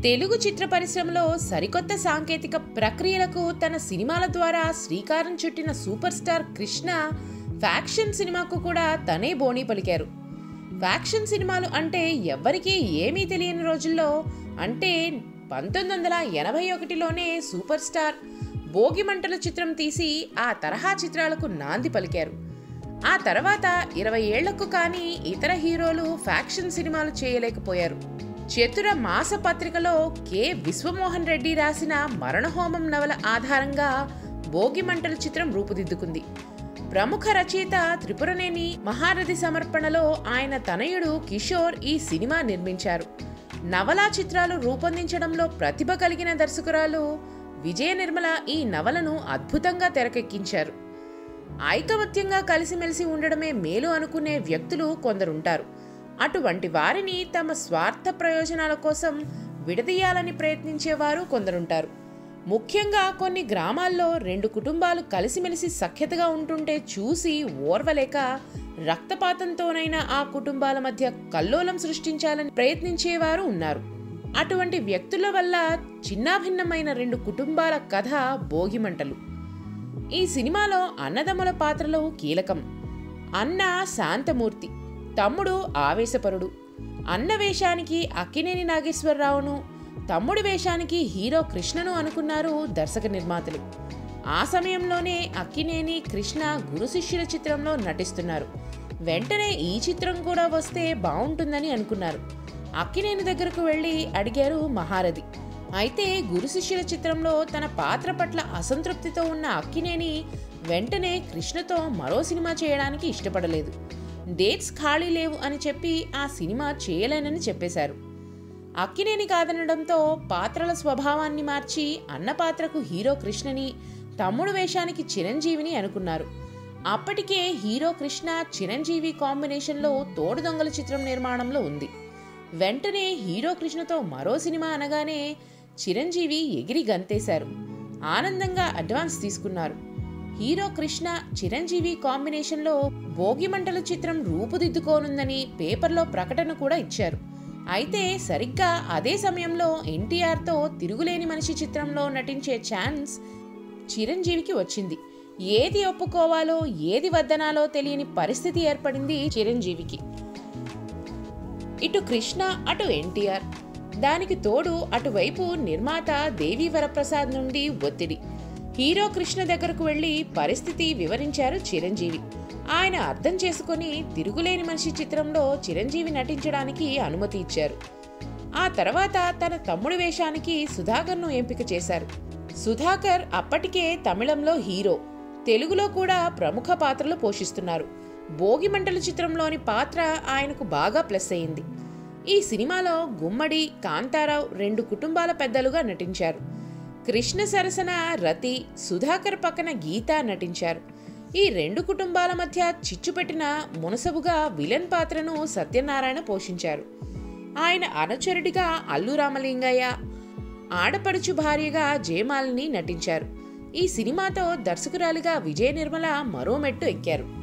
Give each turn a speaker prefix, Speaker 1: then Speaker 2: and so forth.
Speaker 1: తెలుగు చిత్ర పరిశ్రమలో సరికొత్త సాంకేతిక ప్రక్రియలకు తన సినిమాల ద్వారా శ్రీకారం చుట్టిన సూపర్ స్టార్ కృష్ణ ఫ్యాక్షన్ సినిమాకు కూడా తనే బోణీ పలికారు ఫ్యాక్షన్ సినిమాలు అంటే ఎవ్వరికీ ఏమీ తెలియని రోజుల్లో అంటే పంతొమ్మిది వందల ఎనభై ఒకటిలోనే సూపర్ స్టార్ భోగిమంటల చిత్రం తీసి ఆ తరహా చిత్రాలకు నాంది పలికారు ఆ తర్వాత ఇరవై ఏళ్లకు కానీ ఇతర హీరోలు ఫ్యాక్షన్ సినిమాలు చేయలేకపోయారు చతుర మాస పత్రికలో కె విశ్వమోహన్ రెడ్డి రాసిన మరణహోమం నవల ఆధారంగా భోగిమంటల చిత్రం రూపుదిద్దుకుంది ప్రముఖ రచయిత త్రిపురనేని మహారథి సమర్పణలో ఆయన తనయుడు కిషోర్ ఈ సినిమా నిర్మించారు నవలా చిత్రాలు రూపొందించడంలో ప్రతిభ కలిగిన దర్శకురాలు విజయ నిర్మల ఈ నవలను అద్భుతంగా తెరకెక్కించారు ఐకమత్యంగా కలిసిమెలిసి ఉండడమే మేలు అనుకునే వ్యక్తులు కొందరుంటారు అటువంటి వారిని తమ స్వార్థ ప్రయోజనాల కోసం విడదీయాలని ప్రయత్నించేవారు కొందరుంటారు ముఖ్యంగా కొన్ని గ్రామాల్లో రెండు కుటుంబాలు కలిసిమెలిసి సఖ్యతగా ఉంటుంటే చూసి ఓర్వలేక రక్తపాతంతోనైనా ఆ కుటుంబాల మధ్య కల్లోలం సృష్టించాలని ప్రయత్నించేవారు ఉన్నారు అటువంటి వ్యక్తుల వల్ల చిన్నాభిన్నమైన రెండు కుటుంబాల కథ భోగిమంటలు ఈ సినిమాలో అన్నదమ్ముల పాత్రలు కీలకం అన్న శాంతమూర్తి తమ్ముడు ఆవేశపరుడు అన్న వేషానికి అక్కినేని నాగేశ్వరరావును తమ్ముడి వేషానికి హీరో కృష్ణను అనుకున్నారు దర్శక నిర్మాతలు ఆ సమయంలోనే అక్కినేని కృష్ణ గురు శిష్యుల చిత్రంలో నటిస్తున్నారు వెంటనే ఈ చిత్రం కూడా వస్తే బాగుంటుందని అనుకున్నారు అక్కినేని దగ్గరకు వెళ్ళి అడిగారు మహారథి అయితే గురు శిష్యుల చిత్రంలో తన పాత్ర పట్ల అసంతృప్తితో ఉన్న అక్కినేని వెంటనే కృష్ణతో మరో సినిమా చేయడానికి ఇష్టపడలేదు డేట్స్ ఖాళీ లేవు అని చెప్పి ఆ సినిమా చేయలేనని చెప్పేశారు అక్కినేని కాదనడంతో పాత్రల స్వభావాన్ని మార్చి అన్న పాత్రకు హీరో కృష్ణని తమ్ముడు వేషానికి చిరంజీవిని అనుకున్నారు అప్పటికే హీరో కృష్ణ చిరంజీవి కాంబినేషన్లో తోడు దొంగల చిత్రం నిర్మాణంలో ఉంది వెంటనే హీరో కృష్ణతో మరో సినిమా అనగానే చిరంజీవి ఎగిరి గంతేశారు ఆనందంగా అడ్వాన్స్ తీసుకున్నారు హీరో కృష్ణ చిరంజీవి కాంబినేషన్లో భోగిమంటల చిత్రం రూపుదిద్దుకోనుందని పేపర్లో ప్రకటన కూడా ఇచ్చారు అయితే సరిగ్గా అదే సమయంలో ఎన్టీఆర్తో తిరుగులేని మనిషి చిత్రంలో నటించే ఛాన్స్ చిరంజీవికి వచ్చింది ఏది ఒప్పుకోవాలో ఏది వద్దనాలో తెలియని పరిస్థితి ఏర్పడింది చిరంజీవికి ఇటు కృష్ణ అటు ఎన్టీఆర్ దానికి తోడు అటువైపు నిర్మాత దేవి వరప్రసాద్ నుండి ఒత్తిడి హీరో కృష్ణ దగ్గరకు వెళ్లి పరిస్థితి వివరించారు చిరంజీవి ఆయన అర్థం చేసుకుని తిరుగులేని మనిషి చిత్రంలో చిరంజీవి నటించడానికి అనుమతి ఇచ్చారు ఆ తర్వాత తన తమ్ముడి వేషానికి సుధాకర్ను ఎంపిక చేశారు సుధాకర్ అప్పటికే తమిళంలో హీరో తెలుగులో కూడా ప్రముఖ పాత్రలు పోషిస్తున్నారు భోగిమంటల చిత్రంలోని పాత్ర ఆయనకు బాగా ప్లస్ అయింది ఈ సినిమాలో గుమ్మడి కాంతారావు రెండు కుటుంబాల పెద్దలుగా నటించారు కృష్ణ సరసన రతి సుధాకర్ పక్కన గీత నటించారు ఈ రెండు కుటుంబాల మధ్య చిచ్చుపెట్టిన మునసబుగా విలన్ పాత్రను సత్యనారాయణ పోషించారు ఆయన అనుచరుడిగా అల్లు రామలింగయ్య ఆడపడుచు భార్యగా జయమాలిని నటించారు ఈ సినిమాతో దర్శకురాలిగా విజయ నిర్మల మరో మెట్టు ఎక్కారు